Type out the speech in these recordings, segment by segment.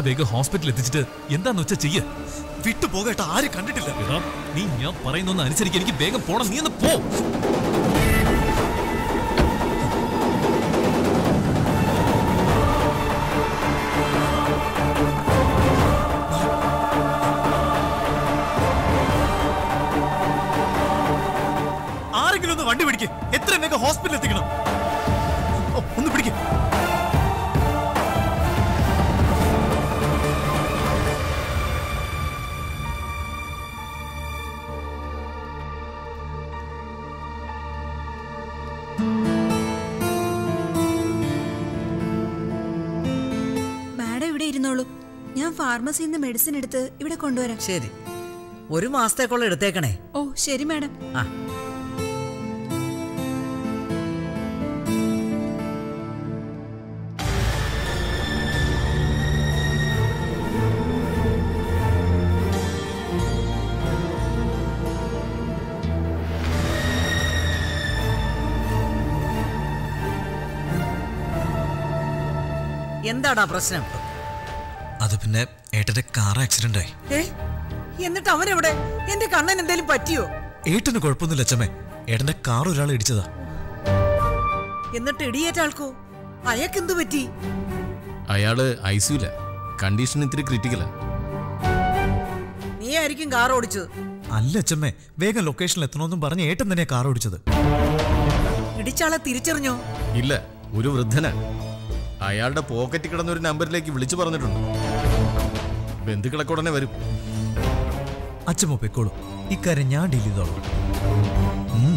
വേഗം ഹോസ്പിറ്റലിൽ എത്തിച്ചിട്ട് എന്താന്ന് വെച്ചാ ചെയ്യ് വിട്ടു പോകേട്ട ആരും കണ്ടിട്ടില്ല എടാ, നീ ഞാൻ പറയുന്നൊന്ന് അനുസരിക്ക് എനിക്ക് വേഗം പോണം നീ ഒന്ന് പോ ആരെങ്കിലും ഒന്ന് വണ്ടി പിടിക്ക് എത്രയും വേഗം ഹോസ്പിറ്റലിൽ എത്തിക്കണം ഓ, ഒന്ന് പിടിക്ക് മാഡം ഇവിടെ ഇരുന്നോളൂ ഞാൻ ഫാർമസിയിൽ നിന്ന് മെഡിസിൻ എടുത്ത് ഇവിടെ കൊണ്ടുവരാം ശരി ഒരു മാസത്തേക്കുള്ള എടുത്തേക്കണേ ഓ ശരി മാഡം ആ എന്താടാ പ്രശ്നം അത് പിന്നെ ഏട്ടന്റെ കാർ ആക്സിഡന്റ് ആയി ഏ എന്നിട്ട് അവനെവിടെ എന്റെ കണ്ണൻ എന്തേലും പറ്റിയോ ഏട്ടന് കുഴപ്പമൊന്നുമില്ല അച്ഛമ്മേ ഏട്ടന്റെ കാർ ഒരാൾ ഇടിച്ചതാ എന്നിട്ട് ഇടിയേറ്റ ആൾക്കോ അയാൾക്കെന്തു പറ്റി അയാള് ഐ സിയുല കണ്ടീഷൻ ഇത്തിരി ക്രിട്ടിക്കലാ നീ ആയിരിക്കും കാർ ഓടിച്ചത് അല്ല അച്ഛമ്മേ വേഗം ലൊക്കേഷനിൽ എത്തണമെന്നും പറഞ്ഞ് ഏട്ടൻ തന്നെയാ കാർ ഓടിച്ചത് ഇടിച്ചാളെ തിരിച്ചറിഞ്ഞോ ഇല്ല ഒരു വൃദ്ധനാ അയാളുടെ പോക്കറ്റിൽ കിടന്ന ഒരു നമ്പറിലേക്ക് വിളിച്ചു പറഞ്ഞിട്ടുണ്ട് ബന്ധുക്കളൊക്കെ ഉടനെ വരും അച്ഛമ്മ പൊയ്ക്കോളൂ ഇക്കാര്യം ഞാൻ ഡീൽ ചെയ്തോളാം ഉം.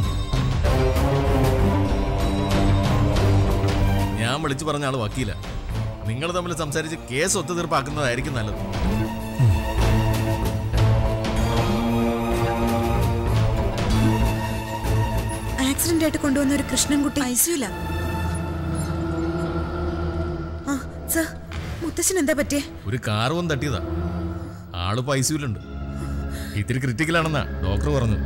ഞാൻ വിളിച്ചു പറഞ്ഞ ആള് വക്കീല നിങ്ങൾ തമ്മിൽ സംസാരിച്ച് കേസ് ഒത്തുതീർപ്പാക്കുന്നതായിരിക്കും നല്ലത് ആക്സിഡന്റ് ആയിട്ട് കൊണ്ടുവന്ന ഒരു കൃഷ്ണൻകുട്ടി ഐസിയുല ആ സർ മുത്തശ്ശൻ എന്താ പറ്റിയേ ഒരു കാർ വന്ന് തട്ടിയതാ ആള് പൈസയിലുണ്ട് ഇത്തിരി ക്രിട്ടിക്കലാണെന്നാ ഡോക്ടർ പറഞ്ഞു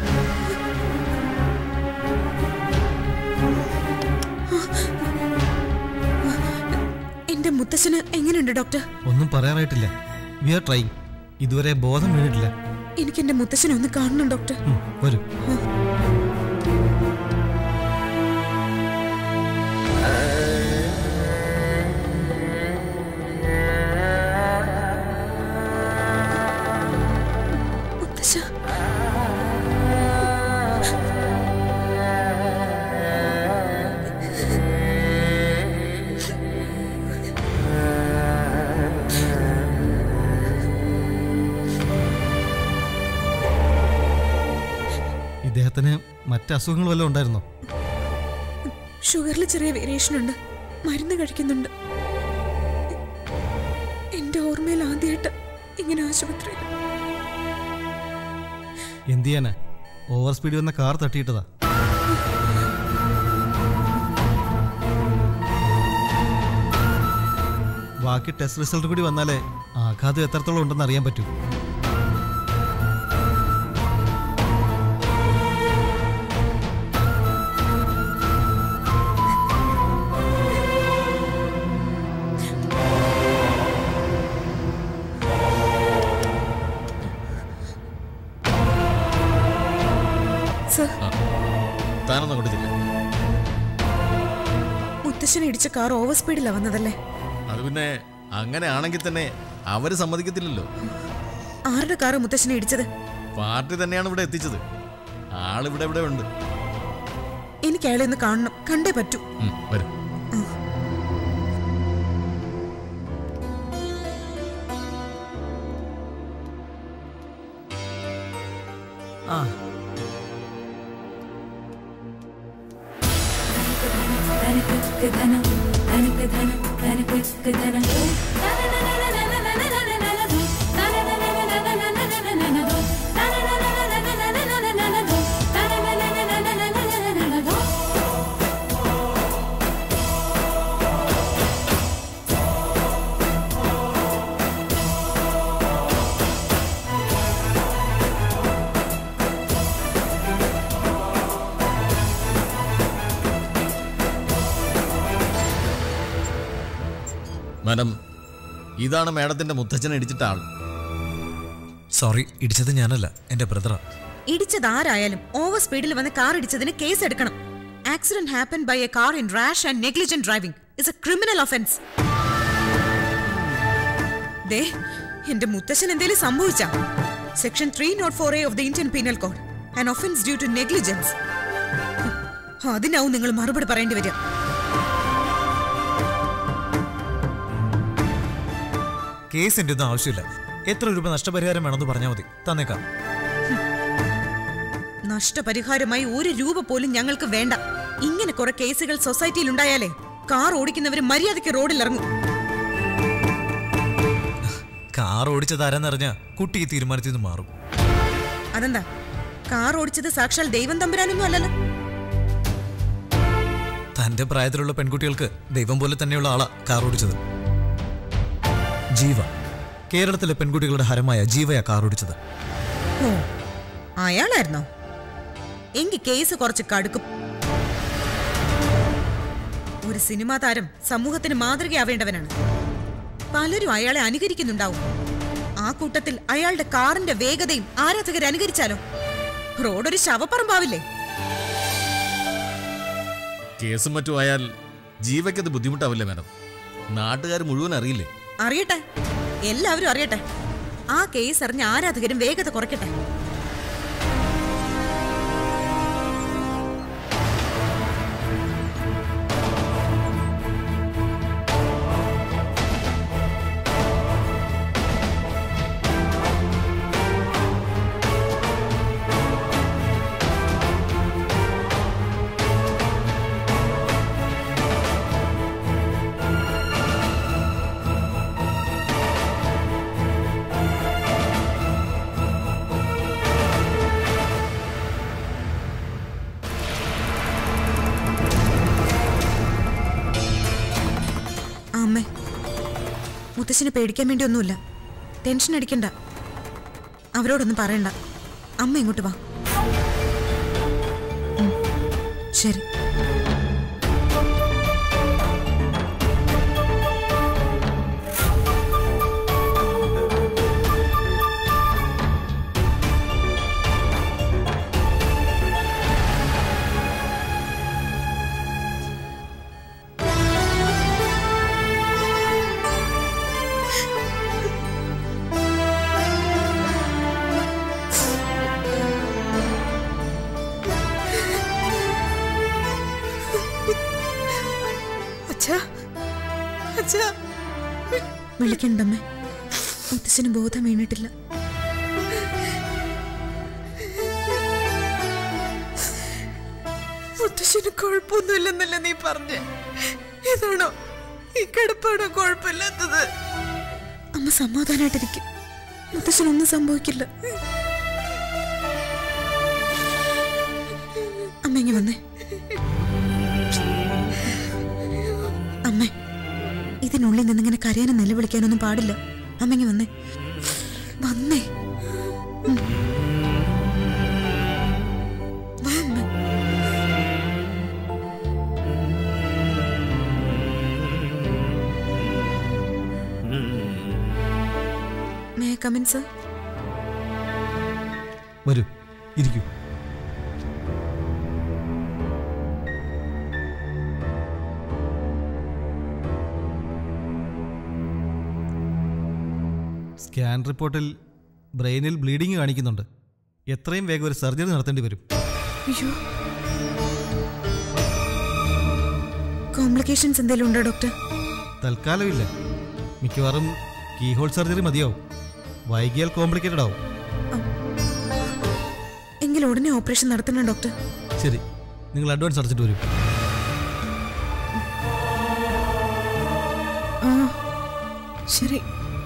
എന്റെ മുത്തശ്ശന് എങ്ങനെയുണ്ട് ഡോക്ടർ ഒന്നും പറയാറായിട്ടില്ല വി ആർ ട്രൈങ് ഇതുവരെ ബോധം വീണിട്ടില്ല എനിക്ക് എന്റെ മുത്തശ്ശനെ ഒന്ന് കാണണം ഡോക്ടർ ഉം, വരൂ മുത്തശ്ശ ഇദ്ദേഹത്തിന് മറ്റ് അസുഖങ്ങൾ വല്ലതും ഉണ്ടായിരുന്നോ ഷുഗറിൽ ചെറിയ വേരിയേഷൻ ഉണ്ട് മരുന്ന് കഴിക്കുന്നുണ്ട് എന്റെ ഓർമ്മയിൽ ആദ്യമായിട്ട് ഇങ്ങനെ ആശുപത്രിയിൽ എന്ത് ചെയ്യാനാ ഓവർ സ്പീഡ് വന്ന കാർ തട്ടിയിട്ടതാ ബാക്കി ടെസ്റ്റ് റിസൾട്ട് കൂടി വന്നാലേ ആഘാതം എത്രത്തോളം ഉണ്ടെന്ന് അറിയാൻ പറ്റൂ സർ താനൊന്നും കൊടുത്തില്ല മുത്തശ്ശനെ ഇടിച്ച കാർ ഓവർ സ്പീഡിലാണ് വന്നതല്ലേ അത് പിന്നെ അങ്ങനെ ആണെങ്കിൽ തന്നെ അവര് സമ്മതിക്കത്തില്ലല്ലോ ആരുടെ കാറ് മുത്തശ്ശനെ ഇടിച്ചത് പാർട്ടി തന്നെയാണ് ഇവിടെ എത്തിച്ചത് ആളിവിടെ ഇവിടെ ഉണ്ട് എനിക്ക് അയാളെ ഒന്ന് കാണണം കണ്ടേ പറ്റൂ ഉം, വരും ആ മാഡം ഇതാണ് മാഡത്തിന്റെ മുത്തച്ഛനെ ഇടിച്ചിട്ട ആൾ സോറി ഇടിച്ചത് ഞാനല്ല എന്റെ ബ്രദറാ ഇടിച്ചത് ആരായാലും ഓവർ സ്പീഡിൽ വന്ന് കാർ ഇടിച്ചതിന് കേസ് എടുക്കണം accident happen by a car in rash and negligent driving is a criminal offence ദേ എന്റെ മുത്തശ്ശൻ എന്തേലും സംഭവിച്ച section three not four a of the Indian penal code and offence due to negligence അതിനാവും നിങ്ങൾ മറുപടി പറയേണ്ടി വരിക കേസിന്റെ ഒന്നും ആവശ്യമില്ല എത്ര രൂപ നഷ്ടപരിഹാരം വേണമെന്ന് പറഞ്ഞാൽ മതി തന്നേക്കാം നഷ്ടപരിഹാരമായി ഒരു രൂപ പോലും ഞങ്ങൾക്ക് വേണ്ട ഇങ്ങനെ കുറെ കേസുകൾ സൊസൈറ്റിയിൽ ഉണ്ടായാലേ കാർ ഓടിക്കുന്നവര് മര്യാദയ്ക്ക് റോഡിൽ ഇറങ്ങും കാർ ഓടിച്ചത് ആരാന്നറിഞ്ഞ കുട്ടി ഈ തീരുമാനത്തിൽ നിന്ന് മാറും അതെന്താ കാർ ഓടിച്ചത് സാക്ഷാൽ ദൈവം തമ്പുരാനൊന്നും അല്ലല്ലോ തന്റെ പ്രായത്തിലുള്ള പെൺകുട്ടികൾക്ക് ദൈവം പോലെ തന്നെയുള്ള ആളാ കാർ ഓടിച്ചത് ജീവ കേരളത്തിലെ പെൺകുട്ടികളുടെ ഹരമായ ജീവയാ കാർ ഓടിച്ചത് ഓ അയാളായിരുന്നോ എങ്കിൽ കേസ് കുറച്ച് കടുക്കും ഒരു സിനിമാ താരം സമൂഹത്തിന് മാതൃകയാവേണ്ടവനാണ് പലരും അയാളെ അനുകരിക്കുന്നുണ്ടാവും ആ കൂട്ടത്തിൽ അയാളുടെ കാറിന്റെ വേഗതയും ആരാധകർ അനുകരിച്ചാലോ റോഡൊരു ശവപ്പറമ്പാവില്ലേ കേസും മറ്റും ആയാൽ ജീവയ്ക്കത് ബുദ്ധിമുട്ടാവില്ലേ മാഡം നാട്ടുകാർ മുഴുവൻ അറിയില്ലേ അറിയട്ടെ എല്ലാവരും അറിയട്ടെ ആ കേസ് അറിഞ്ഞ ആരാധകരും വേഗത കുറയ്ക്കട്ടെ ആ, അമ്മേ മുത്തശ്ശിനെ പേടിക്കാൻ വേണ്ടി ഒന്നുമില്ല ടെൻഷൻ അടിക്കണ്ട അവരോടൊന്നും പറയണ്ട അമ്മ ഇങ്ങോട്ട് വാ ഉം, ശരി അച്ഛാ അച്ഛാ വിളിക്കണ്ടമ്മേ മുത്തശ്ശന് ബോധം വീണിട്ടില്ല മുത്തശ്ശന് കുഴപ്പമൊന്നുമില്ലെന്നല്ല നീ പറഞ്ഞ ഏതാണോ ഈ കിടപ്പാണോ കുഴപ്പമില്ലാത്തത് അമ്മ സമാധാനായിട്ടിരിക്കും മുത്തശ്ശനൊന്നും സംഭവിക്കില്ല അമ്മ ഇങ്ങ് വന്നേ അമ്മേ ഇതിനുള്ളിൽ നിന്നിങ്ങനെ കരയാനും നിലവിളിക്കാനൊന്നും പാടില്ല അമ്മങ്ങി വന്നേ വന്നേ ഉം. വാ അമ്മേ. May I come in, sir? വരൂ ഇരിക്കൂ സ്കാൻ റിപ്പോർട്ടിൽ ബ്രെയിനിൽ ബ്ലീഡിംഗ് കാണിക്കുന്നുണ്ട് എത്രയും വേഗം ഒരു സർജറി നടത്തേണ്ടി വരും അയ്യോ കോംപ്ലിക്കേഷൻസ് എന്തെങ്കിലും ഉണ്ടോ ഡോക്ടർ തൽക്കാലം ഇല്ല മിക്കവാറും കീഹോൾ സർജറി മതിയാവും വൈകിയാൽ കോംപ്ലിക്കേറ്റഡ് ആവും എങ്കിൽ ഉടനെ ഓപ്പറേഷൻ നടത്തണം ഡോക്ടർ ശരി നിങ്ങൾ അഡ്വാൻസ് അടച്ചിട്ട് വരും ആ ശരി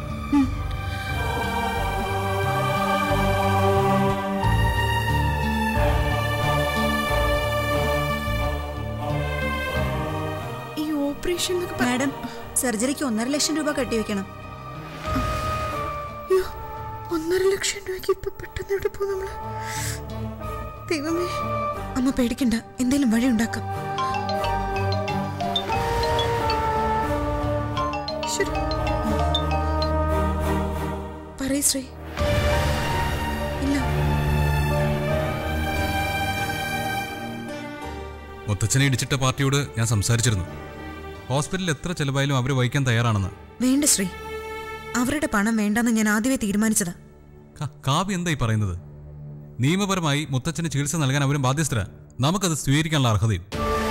ഈ ഓപ്പറേഷൻ എന്നൊക്കെ പറ- മാഡം സർജറിക്ക് ഒന്നര ലക്ഷം രൂപ കെട്ടിവെക്കണം അയ്യോ, ഒന്നര ലക്ഷം രൂപയ്ക്ക് ഇപ്പൊ പെട്ടെന്ന് എവിടെ പോകും നമ്മള് ദൈവമേ അമ്മ പേടിക്കണ്ട എന്തേലും വഴി ഉണ്ടാക്കാം ശരി പറയ് ശ്രീ ഇല്ല മുത്തച്ഛനെ ഇടിച്ചിട്ട പാർട്ടിയോട് ഞാൻ സംസാരിച്ചിരുന്നു ഹോസ്പിറ്റലിൽ എത്ര ചെലവായാലും അവർ വഹിക്കാൻ തയ്യാറാണെന്ന് വേണ്ട ശ്രീ അവരുടെ പണം വേണ്ടെന്ന് ഞാൻ ആദ്യമേ തീരുമാനിച്ചതാ ക- കാവ്യ എന്തായി പറയുന്നത് നിയമപരമായി മുത്തച്ഛന് ചികിത്സ നൽകാൻ അവരും ബാധ്യസ്ഥരാ നമുക്കത് സ്വീകരിക്കാനുള്ള അർഹതയും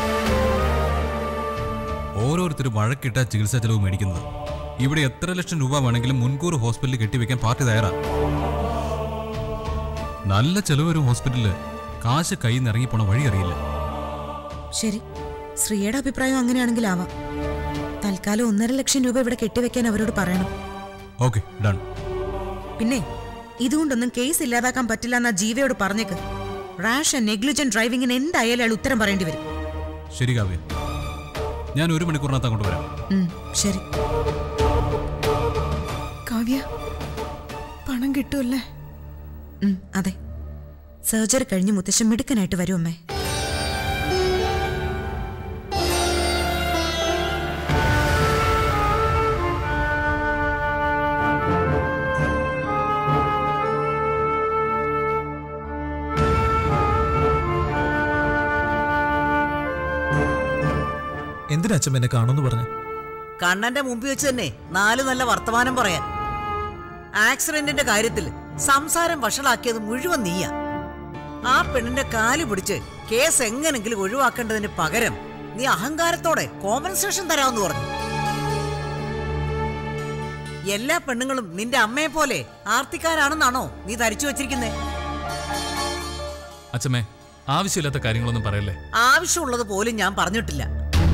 ഓരോരുത്തരും വഴക്കിട്ട ചികിത്സാ ചെലവ് മേടിക്കുന്നത് ഇവിടെ എത്ര ലക്ഷം രൂപ വേണമെങ്കിലും മുൻകൂർ ഹോസ്പിറ്റലിൽ കെട്ടിവെക്കാൻ പാർട്ടി തയ്യാറാ നല്ല ചെലവ് വരും ഹോസ്പിറ്റലില് കാശ് കയ്യിൽ നിന്ന് ഇറങ്ങിപ്പോണ വഴി അറിയില്ല ശരി ശ്രീയുടെ അഭിപ്രായം അങ്ങനെയാണെങ്കിലാവാം തൽക്കാലം ഒന്നര ലക്ഷം രൂപ ഇവിടെ കെട്ടിവെക്കാൻ അവരോട് പറയണം ഓക്കെ ഡൺ പിന്നെ ഇതുകൊണ്ടൊന്നും കേസ് ഇല്ലാതാക്കാൻ പറ്റില്ല എന്നാ ജീവയോട് പറഞ്ഞേക്ക് റാഷ് ആൻഡ് നെഗ്ലിജന്റ് ഡ്രൈവിംഗിന് എന്തായാലും അയാൾ ഉത്തരം പറയേണ്ടി വരും ശരി കാവ്യ ഞാൻ ഒരു മണിക്കൂറിനകത്ത് അങ്ങോട്ട് വരാം ഉം, ശരി കാവ്യ പണം കിട്ടുമല്ലേ ഉം, അതെ സർജറി കഴിഞ്ഞ് മുത്തശ്ശൻ മിടുക്കനായിട്ട് വരും അമ്മേ എന്തിനാ അച്ഛൻ എന്നെ കാണുമെന്ന് പറഞ്ഞു കണ്ണന്റെ മുമ്പിൽ വെച്ച് തന്നെ നാല് നല്ല വർത്തമാനം പറയാൻ ആക്സിഡന്റിന്റെ കാര്യത്തിൽ സംസാരം വഷളാക്കിയത് മുഴുവൻ നീയാ ആ പെണ്ണിന്റെ കാല് പിടിച്ച് കേസ് എങ്ങനെങ്കിലും ഒഴിവാക്കേണ്ടതിന് പകരം നീ അഹങ്കാരത്തോടെ കോമ്പൻസേഷൻ തരാമെന്ന് പറഞ്ഞു എല്ലാ പെണ്ണുങ്ങളും നിന്റെ അമ്മയെ പോലെ ആർത്തിക്കാരാണെന്നാണോ നീ ധരിച്ചു വച്ചിരിക്കുന്നേ അച്ഛമ്മേ ആവശ്യമില്ലാത്ത കാര്യങ്ങളൊന്നും പറയല്ലേ ആവശ്യമുള്ളത് പോലും ഞാൻ പറഞ്ഞിട്ടില്ല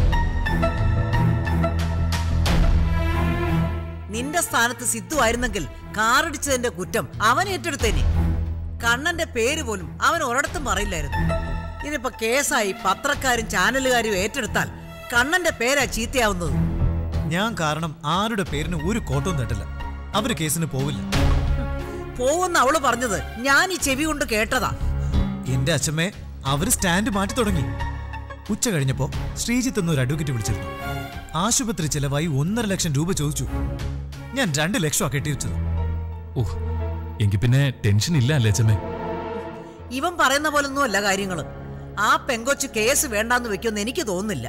നിന്റെ സ്ഥാനത്ത് സിദ്ധു ആയിരുന്നെങ്കിൽ കാറിടിച്ചതിന്റെ കുറ്റം അവൻ ഏറ്റെടുത്തേനെ കണ്ണന്റെ പേര് പോലും അവൻ ഒരിടത്തും പറയില്ലായിരുന്നു ഇതിപ്പോ കേസായി പത്രക്കാരും ചാനലുകാരും ഏറ്റെടുത്താൽ കണ്ണന്റെ പേരാ ചീത്തയാവുന്നത് ഞാൻ കാരണം ആരുടെ പേരിന് ഒരു കോട്ടവും തട്ടില്ല അവര് കേസിന് പോവില്ല പോവുന്ന അവള് പറഞ്ഞത് ഞാൻ ഈ ചെവി കൊണ്ട് കേട്ടതാ എന്റെ അച്ഛമ്മേ അവര് സ്റ്റാൻഡ് മാറ്റി തുടങ്ങി ഉച്ച കഴിഞ്ഞപ്പോ ശ്രീജിത്ത് എന്നൊരു അഡ്വക്കേറ്റ് വിളിച്ചിരുന്നു ആശുപത്രി ചെലവായി ഒന്നര ലക്ഷം രൂപ ചോദിച്ചു ഞാൻ രണ്ട് ലക്ഷമാ കെട്ടിവെച്ചത് ഓ എങ്കിൽ പിന്നെ ടെൻഷൻ ഇല്ല അല്ലേ അച്ഛമ്മേ ഇവൻ പറയുന്ന പോലൊന്നും അല്ല കാര്യങ്ങള് ആ പെങ്കൊച്ച് കേസ് വേണ്ടാന്ന് വെക്കുമെന്ന് എനിക്ക് തോന്നുന്നില്ല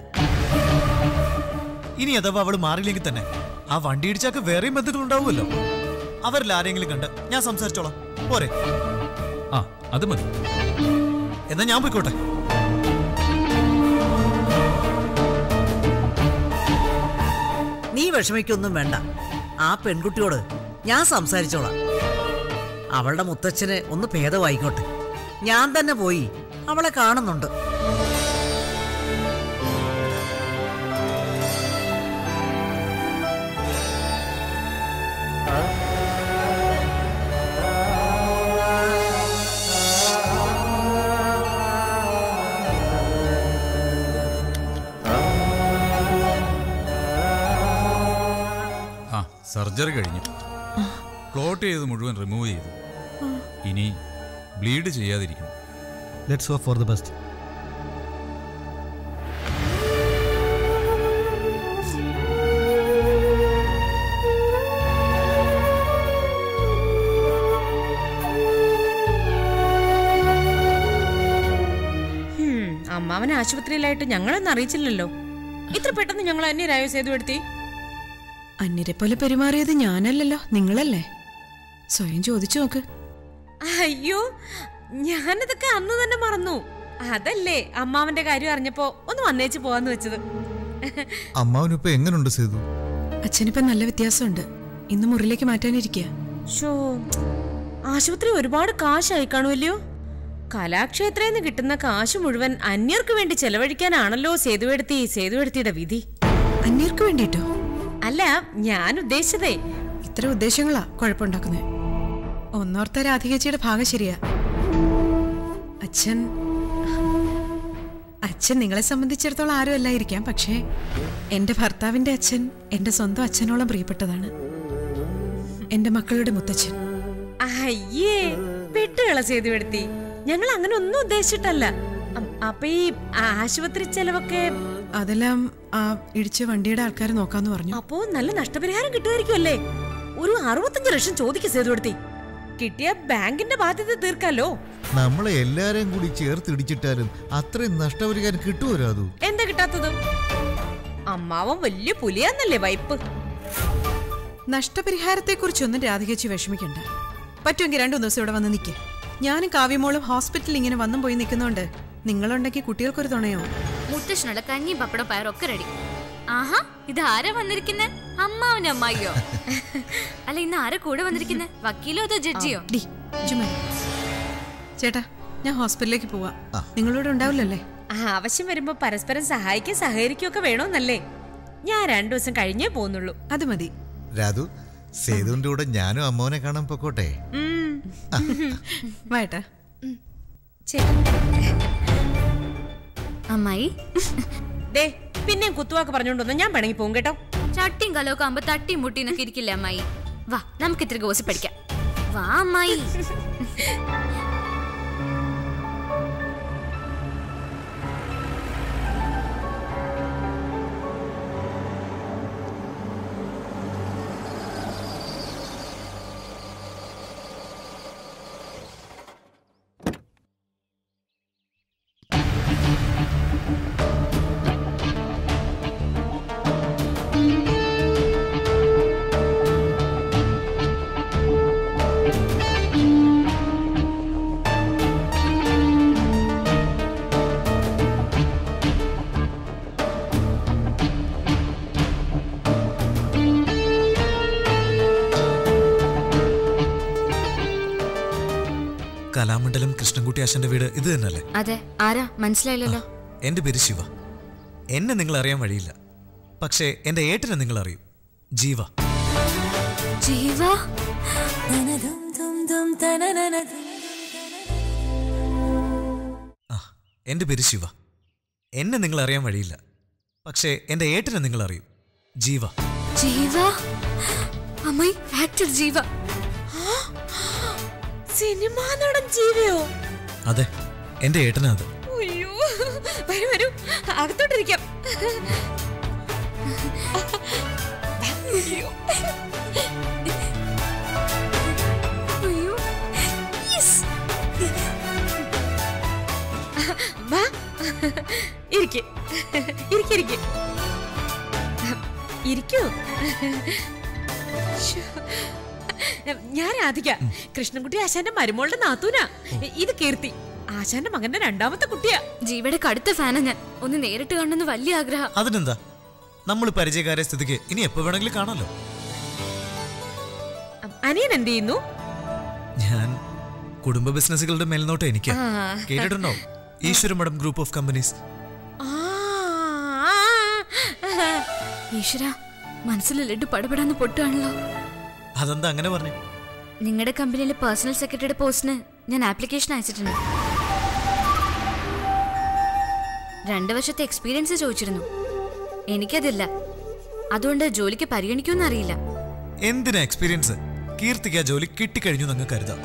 ഇനി അഥവാ അവള് മാറിയില്ലെങ്കിൽ തന്നെ ആ വണ്ടി ഇടിച്ചാക്ക് വേറെയും ബന്ധുക്കൾ ഉണ്ടാവുമല്ലോ അവരിൽ ആരെങ്കിലും കണ്ട് ഞാൻ സംസാരിച്ചോളാം പോരെ ആ അത് മതി എന്നാ ഞാൻ പോയിക്കോട്ടെ നീ വിഷമിക്കൊന്നും വേണ്ട ആ പെൺകുട്ടിയോട് ഞാൻ സംസാരിച്ചോളാം അവളുടെ മുത്തച്ഛന് ഒന്ന് ഭേദമായിക്കോട്ടെ ഞാൻ തന്നെ പോയി അവളെ കാണുന്നുണ്ട് ആ സർജറി കഴിഞ്ഞു ക്ലോട്ട് ചെയ്ത് മുഴുവൻ റിമൂവ് ചെയ്തു ഇനി ബ്ലീഡ് ചെയ്യാതിരിക്കും let's hope for the best hmm, അമ്മാവൻ ആശുപത്രിയിലായിട്ട് ഞങ്ങളൊന്നും അറിയിച്ചില്ലല്ലോ ഇത്ര പെട്ടെന്ന് ഞങ്ങൾ അന്യരായോ സേതു എടുത്തി അന്യരെ പോലെ പെരുമാറിയത് ഞാനല്ലല്ലോ നിങ്ങളല്ലേ സ്വയം ചോദിച്ചു നോക്ക് അയ്യോ ഞാനതൊക്കെ അന്ന് തന്നെ മറന്നു അതല്ലേ അമ്മാവന്റെ കാര്യം അറിഞ്ഞപ്പോ ഒന്ന് വന്നേച്ച് പോവാന്ന് വെച്ചത് അമ്മാവനിപ്പോ എങ്ങനെയുണ്ട് സേതു അച്ഛനിപ്പം നല്ല വ്യത്യാസമുണ്ട് ഇന്ന് മുറിയിലേക്ക് മാറ്റാനിരിക്കുക ഷോ ആശുപത്രി ഒരുപാട് കാശായി കാണുമല്ലയോ കലാക്ഷേത്രേന്ന് കിട്ടുന്ന കാശ് മുഴുവൻ അന്യർക്ക് വേണ്ടി ചെലവഴിക്കാനാണല്ലോ സേതുവെടുത്തി സേതുവെടുത്തിയുടെ വിധി അന്യർക്ക് വേണ്ടിട്ടോ അല്ല ഞാൻ ഉദ്ദേശിച്ചതേ ഇത്ര ഉദ്ദേശങ്ങളാ കുഴപ്പമുണ്ടാക്കുന്നത് ഒന്നോർത്ത രാധികച്ചിയുടെ ഭാഗം ശരിയാ അച്ഛൻ അച്ഛൻ നിങ്ങളെ സംബന്ധിച്ചിടത്തോളം ആരും അല്ലായിരിക്കാം പക്ഷേ എന്റെ ഭർത്താവിന്റെ അച്ഛൻ എന്റെ സ്വന്തം അച്ഛനോളം പ്രിയപ്പെട്ടതാണ് എന്റെ മക്കളുടെ മുത്തച്ഛൻ അയ്യേ പെട്ടുകള സേതുവെടുത്തി ഞങ്ങൾ അങ്ങനെ ഒന്നും ഉദ്ദേശിച്ചിട്ടല്ല അം- അപ്പൊ ഈ ആശുപത്രി ചെലവൊക്കെ അതെല്ലാം ആ ഇടിച്ച വണ്ടിയുടെ ആൾക്കാർ നോക്കാന്ന് പറഞ്ഞു അപ്പോ നല്ല നഷ്ടപരിഹാരം കിട്ടുമായിരിക്കും അല്ലേ ഒരു അറുപത്തഞ്ച് ലക്ഷം ചോദിക്കുക സേതുവെടുത്തി കിട്ടിയ ബാങ്കിന്റെ ബാധ്യത തീർക്കാലോ നമ്മളെ എല്ലാരെയും കൂടി ചേർത്ത് ഇടിച്ചിട്ടാലും അത്രയും നഷ്ടപരിഹാരം കിട്ടുമോ രാതു എന്താ കിട്ടാത്തത് അമ്മാവൻ വലിയ പുലിയാന്നല്ലേ വൈപ്പ് നഷ്ടപരിഹാരത്തെക്കുറിച്ചൊന്നും രാധികച്ചി വിഷമിക്കണ്ട പറ്റുമെങ്കിൽ രണ്ടു ദിവസം ഇവിടെ വന്ന് നിൽക്കേ ഞാനും കാവ്യമോളും ഹോസ്പിറ്റലിൽ ഇങ്ങനെ വന്നും പോയി നിൽക്കുന്നോണ്ട് നിങ്ങളുണ്ടെങ്കിൽ കുട്ടികൾക്കൊരു തുണയോ മുത്തശ്ശനുള്ള കഞ്ഞി പപ്പടം പയറൊക്കെ റെഡി ആഹാ ഇത് ആരാ വന്നിരിക്കുന്നെ അമ്മാവന്റെ അമ്മായിയോ അല്ല ഇന്ന് ആരാ കൂടെ വന്നിരിക്കുന്നെ വക്കീലോ അതോ ജഡ്ജിയോ ഡി ചുമ്മാ ഇരി. ചേട്ടാ ഞാൻ ഹോസ്പിറ്റലിലേക്ക് പോവാ നിങ്ങളോട് ഉണ്ടാവില്ലല്ലേ ആ, ആവശ്യം വരുമ്പോ പരസ്പരം സഹായിക്കും സഹകരിക്കുകയൊക്കെ വേണോന്നല്ലേ ഞാൻ രണ്ടു ദിവസം കഴിഞ്ഞേ പോകുന്നുള്ളൂ അത് മതി രാതു സേതുവിന്റെ കൂടെ ഞാനും അമ്മോനെ കാണാൻ പൊക്കോട്ടെ ഉം. വേട്ടാ ശരി. അമ്മായി ദേ പിന്നെ കുത്തുവാക്ക് പറഞ്ഞോണ്ടൊന്നും ഞാൻ പിണങ്ങി പോകും കേട്ടോ ചട്ടിയും കലമൊക്കെ ആകുമ്പോ തട്ടിയും മുട്ടിന്നൊക്കെ ഇരിക്കില്ലേ അമ്മായി വാ നമുക്ക് ഇത്തിരി ഗോസി പഠിക്കാം വാ അമ്മായി കലാമണ്ഡലം കൃഷ്ണൻകുട്ടി ആശന്റെ വീട് ഇത് തന്നെയല്ലേ അതെ ആരാ മനസ്സിലായില്ലല്ലോ എന്റെ പേര് ശിവ എന്നെ നിങ്ങൾ അറിയാൻ വഴിയില്ല പക്ഷേ എന്റെ ഏട്ടനെ നിങ്ങൾ അറിയും ജീവ ജീവ ആ എന്റെ പേര് ശിവ എന്നെ നിങ്ങൾ അറിയാൻ വഴിയില്ല പക്ഷേ എന്റെ ഏട്ടനെ നിങ്ങൾ അറിയും ജീവ ജീവ അമ്മായി ആക്ടർ ജീവ സിനിമാ നടൻ ജീവിയോ അതെ എന്റെ ഏട്ടനാ അത് അയ്യോ വരൂ വരൂ അകത്തോട്ടിരിക്കാം അയ്യോ. അയ്യോ യെസ് വാ ഇരിക്കെ ഇരിക്കെ ഇരിക്കെ ഇരിക്കൂ ശ്ശോ. ഞാൻ രാധിക കൃഷ്ണൻകുട്ടി ആശാന്റെ മരുമോളുടെ നാത്തൂനാ ഇത് കീർത്തി ആശാന്റെ മകന്റെ രണ്ടാമത്തെ കുട്ടിയാ ജീവയുടെ കടുത്ത ഫാനാ ഞാൻ ഒന്ന് നേരിട്ട് കാണണമെന്ന് വലിയ ആഗ്രഹം അതിനെന്താ നമ്മൾ പരിചയക്കാരെ സ്ഥിതിക്ക് ഇനി എപ്പോ വേണമെങ്കിലും കാണാലോ അനിയൻ എന്ത് ചെയ്യുന്നു ഞാൻ കുടുംബ ബിസിനസ്സുകളുടെ മേൽനോട്ടം എനിക്ക് ആ. കേട്ടിട്ടുണ്ടോ ഈശ്വരമഠം ഗ്രൂപ്പ് ഓഫ് കമ്പനീസ് ആ, ഈശ്വര മനസ്സിൽ ലഡു പടപെടാന്ന് പൊട്ടുകയാണല്ലോ അതെന്താ അങ്ങനെ പറഞ്ഞു നിങ്ങളുടെ കമ്പനിയിലെ പേഴ്സണൽ സെക്രട്ടറിയുടെ പോസ്റ്റിന് ഞാൻ ആപ്ലിക്കേഷൻ അയച്ചിട്ടുണ്ട് രണ്ട് വർഷത്തെ എക്സ്പീരിയൻസ് ചോദിച്ചിരുന്നു എനിക്കതില്ല അതുകൊണ്ട് ജോലിക്ക് പരിഗണിക്കുമെന്ന് അറിയില്ല എന്തിനാ എക്സ്പീരിയൻസ് കീർത്തിക്ക് ആ ജോലി കിട്ടിക്കഴിഞ്ഞു നിങ്ങൾ കരുതാം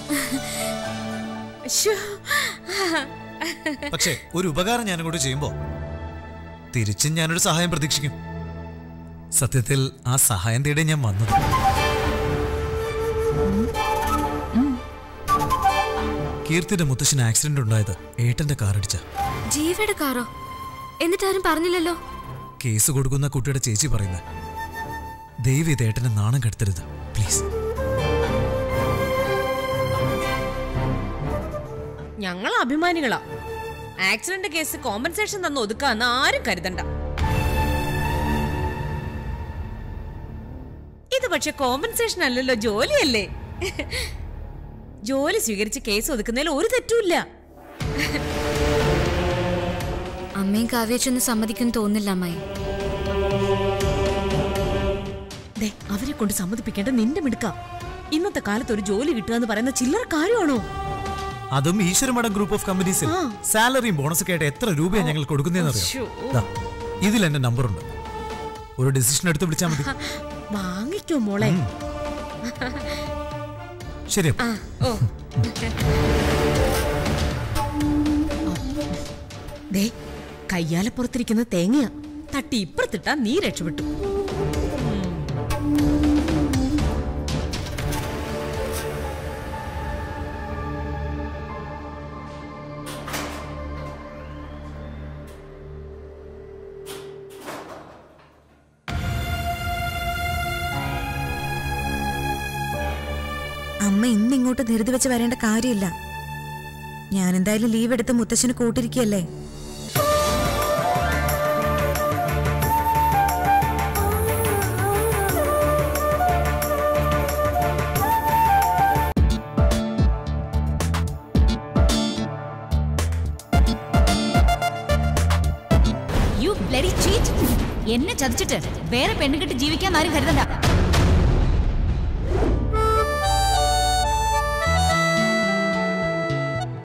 ശ്ശോ. പക്ഷേ ഒരു ഉപകാരം ഞാൻ കൂടി ചെയ്യുമ്പോ തിരിച്ചും ഞാനൊരു സഹായം പ്രതീക്ഷിക്കും സത്യത്തിൽ ആ സഹായം തേടി ഞാൻ വന്നത് കീർത്തിയുടെ മുത്തശ്ശന് ആക്സിഡന്റ് ഉണ്ടായത് ഏട്ടന്റെ കാറടിച്ച ജീവയുടെ കാറോ എന്നിട്ടാരും പറഞ്ഞില്ലല്ലോ കേസ് കൊടുക്കുന്ന കുട്ടിയുടെ ചേച്ചി പറയുന്നത് ദൈവം ഇത് ഏട്ടനെ നാണം കെടുത്തരുത് പ്ലീസ് ഞങ്ങൾ അഭിമാനികളാ ആക്സിഡന്റ് കേസ് കോമ്പൻസേഷൻ തന്ന് ഒതുക്കാന്ന് ആരും കരുതണ്ട ഇത് പക്ഷെ കോമ്പൻസേഷൻ അല്ലല്ലോ ജോലിയല്ലേ ജോലി സ്വീകരിച്ച് കേസ് ഒതുക്കുന്നതിൽ ഒരു തെറ്റുമില്ല അമ്മയും കാവ്യച്ചൊന്ന് സമ്മതിക്കുമെന്ന് തോന്നില്ല അമ്മായി ദേ, അവരെ കൊണ്ട് സമ്മതിപ്പിക്കേണ്ട നിന്റെ മിടുക്ക ഇന്നത്തെ കാലത്ത് ഒരു ജോലി കിട്ടുക എന്ന് പറയുന്ന ചില്ലറ കാര്യമാണോ അതും ഈശ്വരമഠം ഗ്രൂപ്പ് ഓഫ് കമ്പനീസിൽ സാലറിയും ബോണസൊക്കെ ആയിട്ട് എത്ര രൂപയാണ് ഞങ്ങൾ കൊടുക്കുന്നതെന്ന് ശ്ശോ. അറിയാം ഇതിൽ എന്റെ നമ്പറുണ്ട് ഒരു ഡിസിഷൻ എടുത്ത് വിളിച്ചാൽ മതി വാങ്ങിക്കോ മോളെ ശരി അപ്പൊ. ആ ഓ ദേ കയ്യാലപ്പുറത്തിരിക്കുന്ന തേങ്ങയാ തട്ടി ഇപ്പുറത്തിട്ടാ നീ രക്ഷപ്പെട്ടു ഉം. അമ്മ ഇന്ന് ഇങ്ങോട്ട് ധൃതി വെച്ച് വരേണ്ട കാര്യമില്ല ഞാൻ എന്തായാലും ലീവ് എടുത്ത് മുത്തശ്ശന് കൂട്ടിരിക്കുകയല്ലേ യു ബ്ലഡി ചീറ്റ് എന്നെ ചതിച്ചിട്ട് വേറെ പെണ്ണുകെട്ട് ജീവിക്കാൻ ആരും കരുതണ്ട